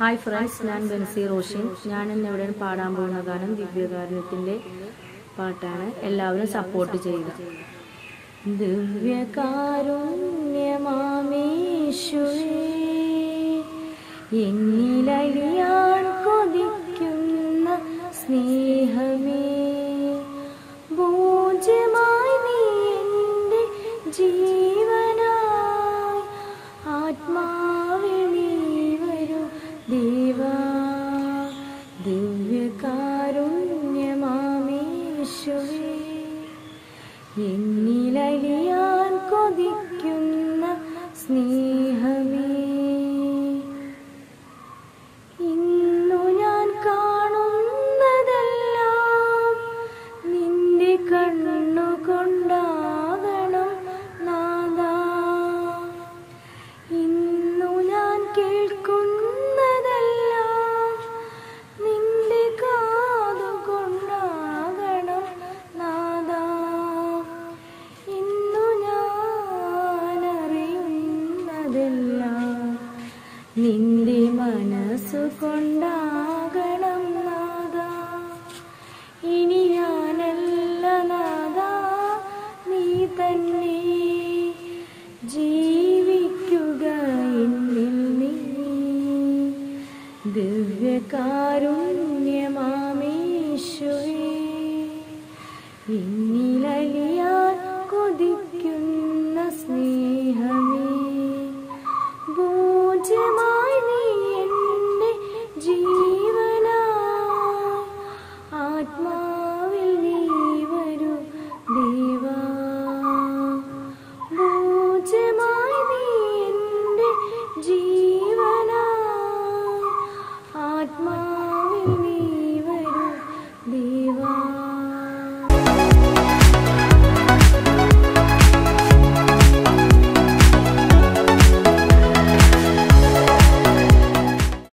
hi friends ഞാൻ ബെൻസി റോഷിൻ ഞാൻ ഇന്ന് ഇവിടെ പാടാൻ പോകുന്ന ഗാനം ദിവ്യകാരുണ്യത്തിൻ്റെ പാട്ടാണ് എല്ലാവരും സപ്പോർട്ട് ചെയ്യുക ദിവ്യകാരുണ്യമാമേശുവേ എന്നിലലിയാൻ കൊതിക്കുന്ന സ്നേഹമേ പൂജ്യമായി നീ എൻ്റെ ജീവനായി ആത്മാവിൽ നീ വരൂ ദേവാ ദിവ്യകാരുണ്യമാമേശുവേ എന്നിലലിയാൻ കൊതിക്കുന്ന സ്നേഹമേ ഇന്നു ഞാൻ കാണുന്നതെല്ലാം നിന്റെ കണ്ണുകൊണ്ടാകണം നാദാ ഇന്നു ഞാൻ കേൾക്കുന്നതെല്ലാം നിന്റെ കാതുകൊണ്ടാകണം നാദാ ഇന്നു ഞാൻ അറിയുന്നതെല്ലാം നിന്റെ മനസ്സുകൊണ്ടാകണം നാദാ ഇനി ഞാനല്ല നാദാ നീ തന്നെ ജീവിക്കുക എന്നിൽ നീ ദിവ്യകാരുണ്യ